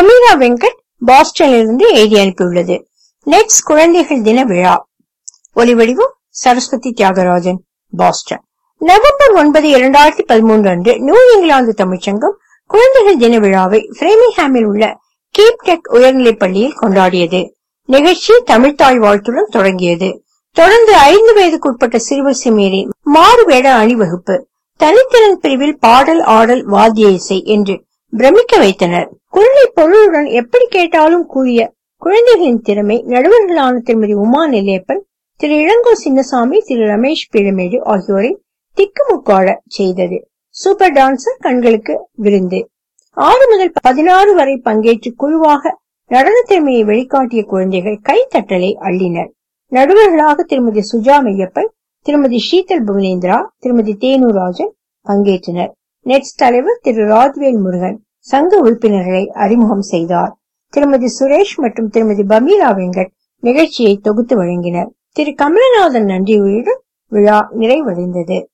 பமீரா வெங்கட் பாஸ்டனிலிருந்து எழுதி அனுப்பியுள்ளது நெட்ஸ் குழந்தைகள் தின விழா ஒலிவடிவம் சரஸ்வதி தியாகராஜன் பாஸ்டன் நவம்பர் ஒன்பது இரண்டாயிரத்தி பதிமூன்று அன்று நியூ இங்கிலாந்து தமிழ்ச்சங்கம் குழந்தைகள் தின விழாவை பிரேமிங்ஹாமில் உள்ள கீப் டெக் உயர்நிலைப் பள்ளியில் கொண்டாடியது நிகழ்ச்சி தமிழ்த்தாய் வாழ்த்துடன் தொடங்கியது தொடர்ந்து ஐந்து வயதுக்குட்பட்ட சிறுவர் சிறுமியரின் மாறுவேட அணிவகுப்பு தனித்திறன் பிரிவில் பாடல் ஆடல் வாத்திய இசை என்று பிரமிக்க வைத்தனர் குழந்தை பொருளுடன் எப்படி கேட்டாலும் கூறிய குழந்தைகளின் திறமை நடுவர்களான திருமதி உமா நெல்லையப்பன் திரு இளங்கோ சின்னசாமி திரு ரமேஷ் பிழமேடு ஆகியோரை திக்குமுக்காட செய்தது சூப்பர் டான்சர் கண்களுக்கு விருந்து ஆறு முதல் பதினாறு வரை பங்கேற்று குழுவாக நடன திறமையை வெளிக்காட்டிய குழந்தைகள் கைத்தட்டலை அள்ளினர் நடுவர்களாக திருமதி சுஜா மெய்யப்பன் திருமதி ஷீதல் புவனேந்திரா திருமதி தேனூராஜன் பங்கேற்றனர் நெட்ஸ் தலைவர் திரு ராஜ்வேல் முருகன் சங்க உறுப்பினர்களை அறிமுகம் செய்தார் திருமதி சுரேஷ் மற்றும் திருமதி பமீரா வெங்கட் நிகழ்ச்சியை தொகுத்து வழங்கினர் திரு கமலநாதன் நன்றியுடன் விழா நிறைவடைந்தது